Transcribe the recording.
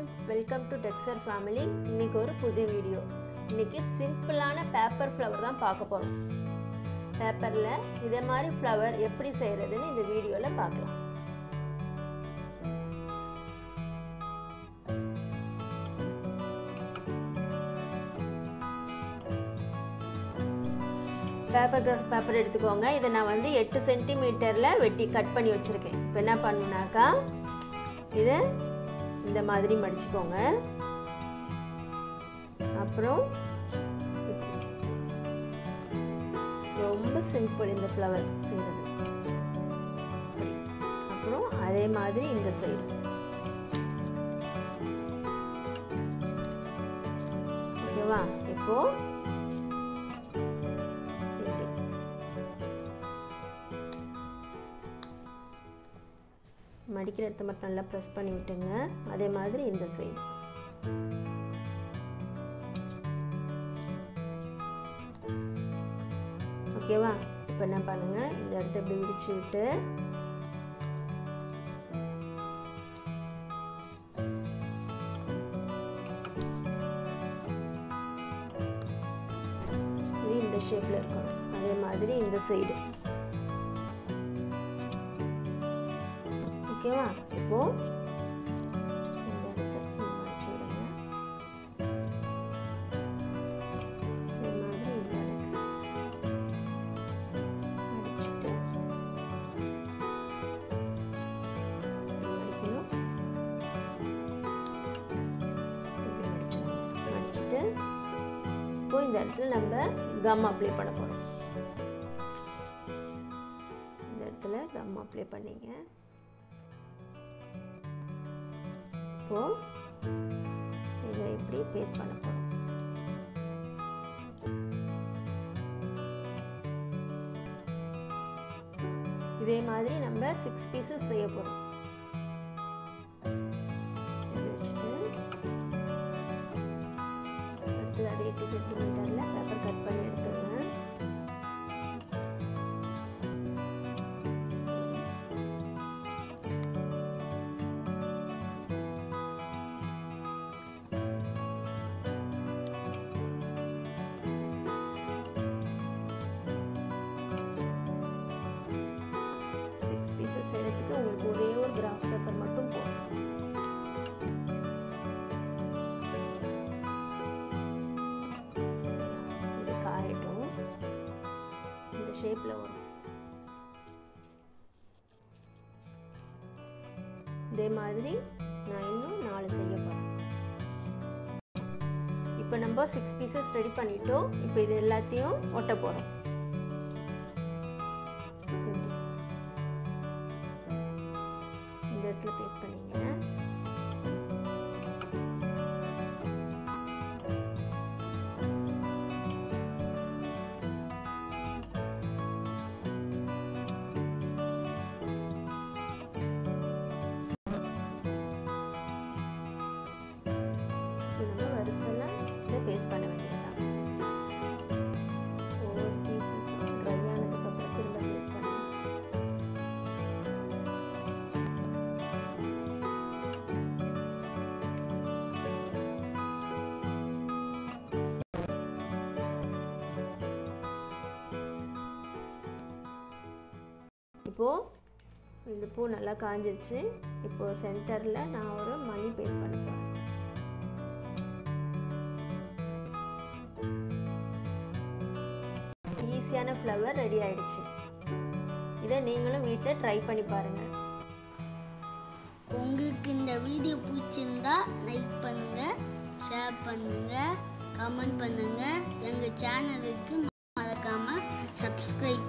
friends welcome to Texar family இன்னைக்கு ஒரு புது வீடியோ இன்னைக்கு சிம்பிளான பேப்பர் ஃப்ளவர் தான் பார்க்க போகிறோம் பேப்பரில் இதே மாதிரி ஃப்ளவர் எப்படி செய்கிறதுன்னு இந்த வீடியோவில் பார்க்கலாம் பேப்பர் கிராஃப்ட் பேப்பர் எடுத்துக்கோங்க இதை நான் வந்து எட்டு சென்டிமீட்டரில் வெட்டி கட் பண்ணி வச்சுருக்கேன் இப்போ என்ன பண்ணுனாக்கா இதை இந்த மாதிரி மடிச்சுக்கோங்க அப்புறம் ரொம்ப சிம்பிள் இந்த ஃப்ளவர் செய்கிறது அப்புறம் அதே மாதிரி இந்த சைடு ஓகேவா இப்போ இப்படி மடிக்கிற இடத்த மட்டும் நல்லா ப்ரெஸ் பண்ணி விட்டுங்க அதே மாதிரி இந்த சைடு ஓகேவா இப்போ என்ன பண்ணுங்க இந்த இடத்த இப்படி விரிச்சு விட்டு இது இந்த ஷேப்பில் இருக்கணும் அதே மாதிரி இந்த சைடு ஓகேவா இப்போ இந்த இடத்த இப்படி மடிச்சு விடுங்க இதே மாதிரி இந்த இடத்த மடிச்சுட்டு மடிக்கணும் இப்படி மடிச்சிடணும் மடிச்சுட்டு இப்போ இந்த இடத்துல நம்ம கம் அப்ளை பண்ண போகிறோம் இந்த இடத்துல கம் அப்ளை பண்ணிங்க இப்போ இதை இப்படி பேஸ்ட் பண்ண போகிறோம் இதே மாதிரி நம்ம சிக்ஸ் பீசஸ் செய்ய போகிறோம் வச்சுட்டு அடுத்து அது எட்டு சென்டிமீட்டரில் பேப்பர் கட் பண்ணி எடுத்துருங்க சிக்ஸ் பீசஸ் செய்யறதுக்கு உங்களுக்கு ஒரே ஒரு கிராஃப் பேப்பர் மட்டும் போதும் இது காயட்டும் இந்த ஷேப்பில் வரும் இதே மாதிரி நான் இன்னும் நாலு செய்ய போகிறேன் இப்போ நம்ம சிக்ஸ் பீசஸ் ரெடி பண்ணிட்டோம் இப்போ இது எல்லாத்தையும் ஒட்ட போகிறோம் இந்த இடத்துல பேஸ்ட் பண்ணிங்க நம்ம வரிசையில் இதை பேஸ்ட் பண்ண வேண்டியதுதான் ஒவ்வொரு பீசஸும் ட்ரை ஆனதுக்கப்புறம் திரும்ப பேஸ்ட் பண்ணணும் இப்போது இந்த பூ நல்லா காஞ்சிருச்சு இப்போது சென்டரில் நான் ஒரு மணி பேஸ்ட் பண்ண போகிறேன் ஈஸியான ஃப்ளவர் ரெடி ஆயிடுச்சு இதை நீங்களும் வீட்டில் ட்ரை பண்ணி பாருங்கள் உங்களுக்கு இந்த வீடியோ பிடிச்சிருந்தா லைக் பண்ணுங்க ஷேர் பண்ணுங்க கமெண்ட் பண்ணுங்க எங்க சேனலுக்கு மறக்காம சப்ஸ்கிரைப்